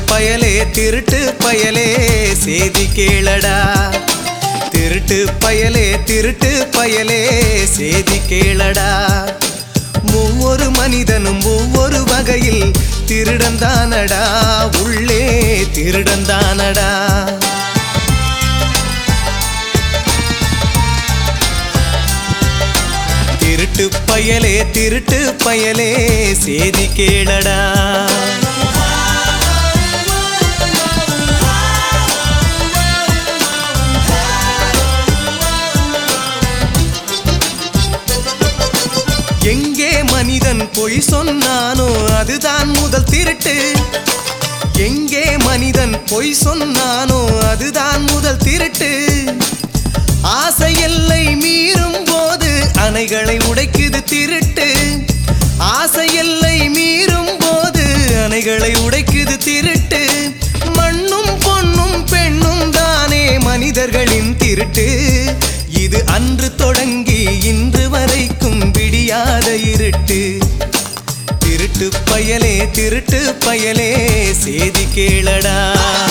பயலே திருட்டு பயலே சேதி கேளடா திருட்டு பயலே திருட்டு பயலே சேதி கேளடா ஒவ்வொரு மனிதனும் ஒவ்வொரு வகையில் திருடந்தானடா உள்ளே திருடந்தானடா திருட்டு பயலே திருட்டு பயலே சேதி கேளடா எங்கே மனிதன் பொய் சொன்னானோ அதுதான் முதல் திருட்டு எங்கே மனிதன் பொய் சொன்னானோ அதுதான் முதல் திருட்டு ஆசை எல்லை மீறும் போது அணைகளை உடைக்குது திருட்டு ஆசை எல்லை மீறும் போது அணைகளை உடைக்குது திருட்டு மண்ணும் பொன்னும் பெண்ணும் தானே மனிதர்களின் திருட்டு இது அன்று தொடங்கி இன்று வரைக்கும் விடியாத இருட்டு திருட்டு பயலே திருட்டு பயலே சேதி கேளடா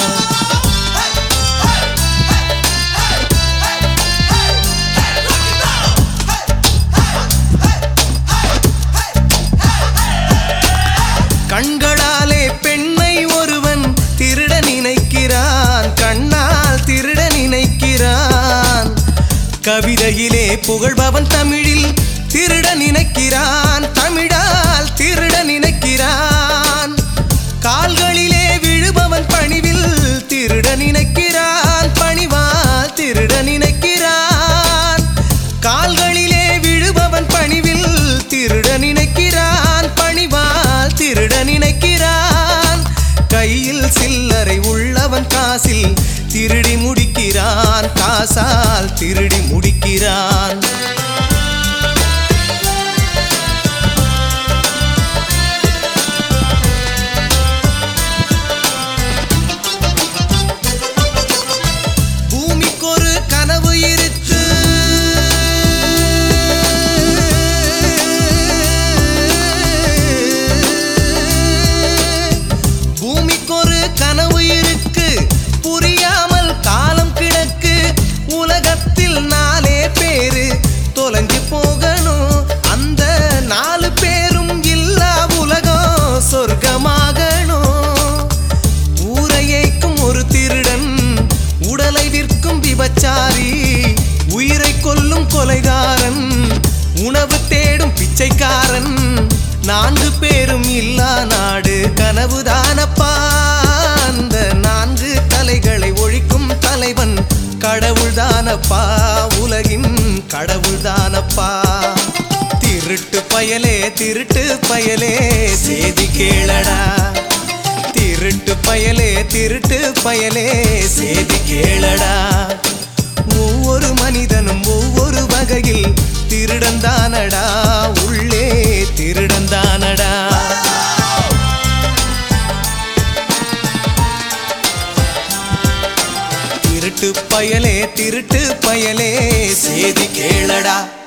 கண்களாலே பெண்ணை ஒருவன் திருட நினைக்கிறான் கண்ணால் திருட நினைக்கிறான் கவிதையிலே புகழ்பவன் தமிழில் திருட நினைக்கிறான் தமிழால் திருட நினைக்கிறான் கால்களிலே விழுபவன் பணிவில் திருட நினைக்கிறான் பணிவால் திருட நினைக்கிறான் கால்களிலே விழுபவன் பணிவில் திருட நினைக்கிறான் பணிவால் திருட நினைக்கிறான் கையில் சில்லறை உள்ளவன் காசில் திருடி முடிக்கிறான் காசால் திருடி முடிக்கிறான் பூமிக்கொரு கனவு இருக்கு பூமிக்கொரு கனவு இருக்கு புரியாமல் காலம் கிடக்கு உலகத்தில் நாலே பேரு தொலைஞ்சு போகணும் அந்த நாலு பேரும் இல்லா உலகம் சொர்க்கமாகணும் ஊரையைக்கும் ஒரு திருடன் உடலை விற்கும் விபச்சாரி உயிரை கொல்லும் கொலைகாரன் உணவு தேடும் பிச்சைக்காரன் நான்கு பேரும் இல்லா நாடு கனவுதானப்பா அந்த நான்கு தலைகளை ஒழிக்கும் தலைவன் கடவுள்தானப்பா உலகின் கடவுள்தானப்பா திருட்டு பயலே திருட்டு பயலே சேதி கேளடா திருட்டு பயலே திருட்டு பயலே சேதி கேளடா ஒவ்வொரு மனிதனும் ஒவ்வொரு வகையில் திருடந்தானடா உள்ளே திருடந்தானடா திருட்டு பயலே திருட்டு பயலே சேதி கேளடா